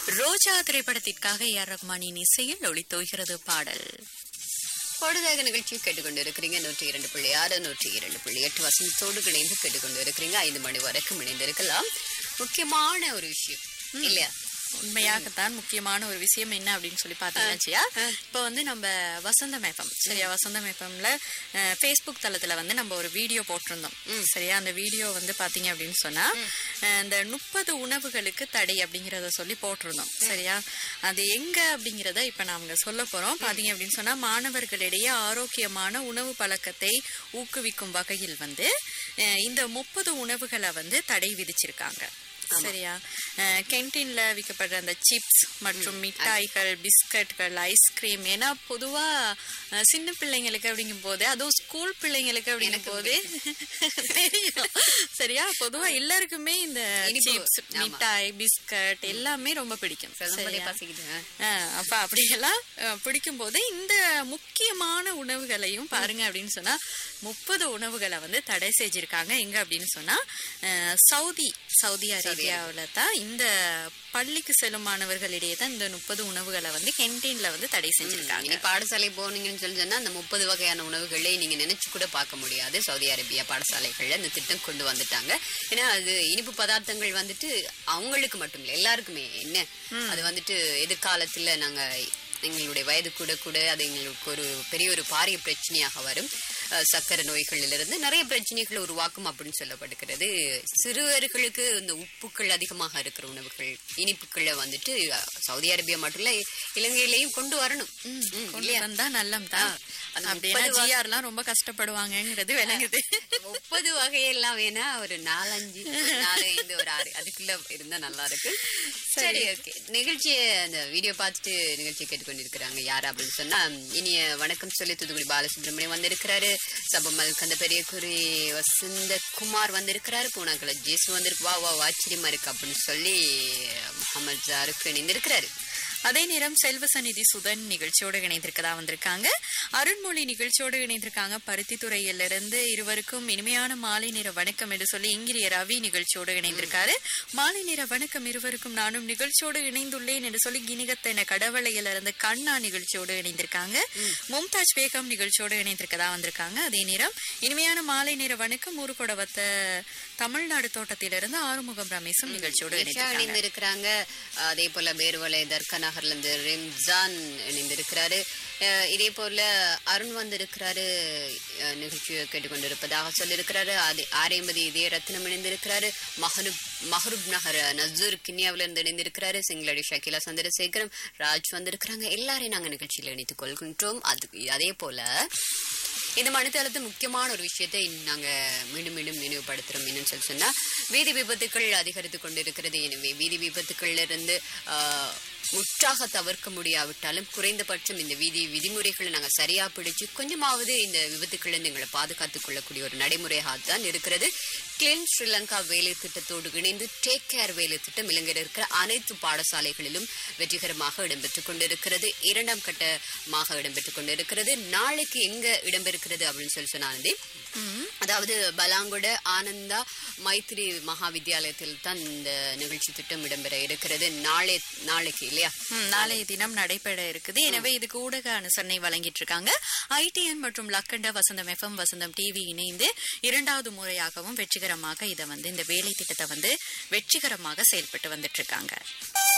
ரோஜா திரைப்படத்திற்காக A R ரஹ்மானின் இசையில் ஒளித்தோகிறது பாடல் பொழுதாக நிகழ்ச்சியை கேட்டுக்கொண்டு இருக்கிறீங்க நூற்றி இரண்டு புள்ளி ஆறு நூற்றி இரண்டு புள்ளி எட்டு வசந்தத்தோடு இணைந்து கேட்டுக்கொண்டு இருக்கிறீங்க ஐந்து மணி வரைக்கும் இணைந்திருக்கலாம் முக்கியமான ஒரு விஷயம் இல்லையா உண்மையாகத்தான் முக்கியமான ஒரு விஷயம் என்ன அப்படின்னு சொல்லி பாத்தீங்கன்னா இப்ப வந்து நம்ம வசந்தம் எஃப்எம் சரியா வசந்தம் எஃப்எம்ல ஃபேஸ்புக் தளத்துல வந்து நம்ம ஒரு வீடியோ போட்டிருந்தோம் சரியா அந்த வீடியோ வந்து பாத்தீங்க அப்படின்னு சொன்னா அஹ், இந்த முப்பது உணவுகளுக்கு தடை அப்படிங்கறத சொல்லி போட்டிருந்தோம் சரியா அது எங்க அப்படிங்கறத இப்ப நாங்க சொல்ல போறோம் பாத்தீங்க அப்படின்னு சொன்னா மாணவர்களிடையே ஆரோக்கியமான உணவு பழக்கத்தை ஊக்குவிக்கும் வகையில் வந்து அஹ், இந்த முப்பது உணவுகளை வந்து தடை விதிச்சிருக்காங்க சரியா கேன்டீன்ல விற்கப்படுற அந்த சிப்ஸ் மற்றும் மிட்டாய்கள் பிஸ்கட்கள் ஐஸ்கிரீம் ஏன்னா பொதுவா அஹ், சின்ன பிள்ளைங்களுக்கு அப்படிங்கும் போது அதுவும் ஸ்கூல் பிள்ளைங்களுக்கு அப்படிங்கும் போது தெரியும் சரியா பொதுவா எல்லாருக்குமே இந்த இனிப்பு, சிப்ஸ் ஆமா. மிட்டாய் பிஸ்கட் எல்லாமே ரொம்ப பிடிக்கும் சொல்லும்போதே சரியா? பசிக்குது ஆ. ஆஹ் அப்ப அப்படியெல்லாம் பிடிக்கும் போது இந்த முக்கியமான உணவுகளையும் பாருங்க அப்படின்னு சொன்னா முப்பது உணவுகளை வந்து தடை செஞ்சிருக்காங்க எங்க அப்படின்னு சொன்னா அஹ், சவுதி சவுதி அரேபியாவுல தான் இந்த பள்ளிக்கு செல்லும் மாணவர்களிடையே தான் இந்த முப்பது உணவுகளை வந்து கேன்டீன்ல வந்து தடை செஞ்சிருக்காங்க இனி பாடசாலை போனீங்கன்னு சொல்லி சொன்னா அந்த முப்பது வகையான உணவுகளை நீங்க நினைச்சு கூட பார்க்க முடியாது சவுதி அரேபியா பாடசாலைகள்ல இந்த திட்டம் கொண்டு வந்துட்டாங்க ஏன்னா அது இனிப்பு பதார்த்தங்கள் வந்துட்டு அவங்களுக்கு மட்டும் இல்லை எல்லாருக்குமே என்ன அது வந்துட்டு எதிர்காலத்துல நாங்க எங்களுடைய வயது கூட கூட அது எங்களுக்கு ஒரு பெரிய ஒரு பாரிய பிரச்சனையாக வரும் அஹ், சக்கரை நோய்களிலிருந்து நிறைய பிரச்சனைகளை உருவாக்கும் அப்படின்னு சொல்லப்படுகிறது சிறுவர்களுக்கு இந்த உப்புக்கள் அதிகமாக இருக்கிற உணவுகள் இனிப்புக்களை வந்துட்டு அஹ், சவுதி அரேபியா மட்டும் இல்ல இலங்கையிலையும் கொண்டு வரணும் ம், கொண்டு இல்லையா வந்தா நல்லம் தான் அந்த அப்படின்னா முப்பது வகை- ஜிஆர்லாம் ரொம்ப கஷ்டப்படுவாங்கங்கிறது விளங்குது முப்பது வகையெல்லாம் வேணா ஒரு நாலஞ்சு நாலு ஐந்து ஒரு ஆறு அதுக்குள்ள இருந்தா நல்லா இருக்கு சரி ஓகே நிகழ்ச்சியை அந்த வீடியோ பார்த்துட்டு நிகழ்ச்சியை கேட்டுக்கொண்டிருக்கிறாங்க யார் அப்படின்னு சொன்னா இனிய வணக்கம் சொல்லி தூத்துக்குடி பாலசுப்ரமணியம் வந்திருக்கிறாரு சபமல் கந்த பெரியகுரி வசந்த குமார் வந்திருக்கிறாரு பூனாக்குள ஜேசு வந்திருக்கு வா வா ஆச்சரியமா இருக்கு அப்படின்னு சொல்லி முகமது ஜாருக்கு இணைந்திருக்கிறாரு அதே நேரம் செல்வசநிதி சுதன் நிகழ்ச்சியோடு இணைந்திருக்கதா வந்திருக்காங்க அருண்மொழி நிகழ்ச்சியோடு இணைந்திருக்காங்க பருத்தித்துறையிலிருந்து இருவருக்கும் இனிமையான மாலை நேர வணக்கம் என்று சொல்லி இங்கிரிய ரவி நிகழ்ச்சியோடு இணைந்திருக்காரு மாலை நேர வணக்கம் இருவருக்கும் நானும் நிகழ்ச்சியோடு இணைந்துள்ளேன் என்று சொல்லி கிணிகத்தன கடவளையிலிருந்து கண்ணா நிகழ்ச்சியோடு இணைந்திருக்காங்க மும்தாஜ் பேகம் நிகழ்ச்சியோடு இணைந்திருக்கதா வந்திருக்காங்க அதே நேரம் இனிமையான மாலை நேர வணக்கம் ஊருகொடவத்த தமிழ்நாடு தோட்டத்திலிருந்து ஆறுமுகம் ரமேஷும் நிகழ்ச்சியோடு நிஷா இணைந்திருக்காங்க இணைந்திருக்கிறாங்க அதே போல பேர்வலை தர்கா நகர்ல இருந்து ரிம்ஜான் இணைந்திருக்கிறாரு அஹ் இதே போல அருண் வந்திருக்கிறாரு அஹ் நிகழ்ச்சியை கேட்டுக்கொண்டிருப்பதாக சொல்லியிருக்கிறாரு அதே ஆரையம்பதி இதே ரத்னம் இணைந்திருக்கிறாரு மஹரூப் மஹரூப் நகர் நசூர் கிண்ணியாவில இருந்து இணைந்திருக்கிறாரு சிங்களடி ஷகிலா சந்திரசேகரம் ராஜ் வந்திருக்கிறாங்க எல்லாரையும் நாங்க நிகழ்ச்சியில் இணைத்துக் கொள்கின்றோம் அது அதே போல இந்த மனிதளத்து முக்கியமான ஒரு விஷயத்தை நாங்க மீண்டும் மீண்டும் நினைவுபடுத்துறோம் என்னன்னு சொல்லி சொன்னா வீதி விபத்துக்கள் அதிகரித்து கொண்டிருக்கிறது எனவே வீதி விபத்துக்கள்ல இருந்து ஆஹ், முற்றாக தவிர்க்க முடியாவிட்டாலும் குறைந்தபட்சம் இந்த வீதி விதிமுறைகளை நாங்க சரியா பிடிச்சு கொஞ்சமாவது இந்த விபத்துக்கள்ல இருந்து எங்களை பாதுகாத்துக் கொள்ளக்கூடிய ஒரு நடைமுறையாக தான் இருக்கிறது கிளீன் ஸ்ரீலங்கா வேலை திட்டத்தோடு இணைந்து டேக் கேர் வேலை திட்டம் இலங்கையில் இருக்கிற அனைத்து பாடசாலைகளிலும் வெற்றிகரமாக இடம்பெற்றுக் கொண்டிருக்கிறது இரண்டாம் கட்டமாக இடம்பெற்றுக் கொண்டிருக்கிறது நாளைக்கு எங்க இடம்பெறுகிறது அப்படின்னு சொல்லி சொன்னானே அதாவது பலாங்குட ஆனந்தா மைத்ரி மகா வித்தியாலயத்தில் தான் இந்த நிகழ்ச்சி திட்டம் இடம்பெற இருக்கிறது நாளை நாளைக்கு இல்லையா ம், நாளைய தினம் நடைபெற இருக்குது எனவே இதுக்கு ஊடக அனுசரணை வழங்கிட்டு இருக்காங்க ஐடிஎன் மற்றும் லக்கண்ட வசந்தம் எஃப்எம் வசந்தம் டிவி இணைந்து இரண்டாவது முறையாகவும் வெற்றிகரமாக இதை வந்து இந்த வேலை திட்டத்தை வந்து வெற்றிகரமாக செயல்பட்டு வந்துட்டு இருக்காங்க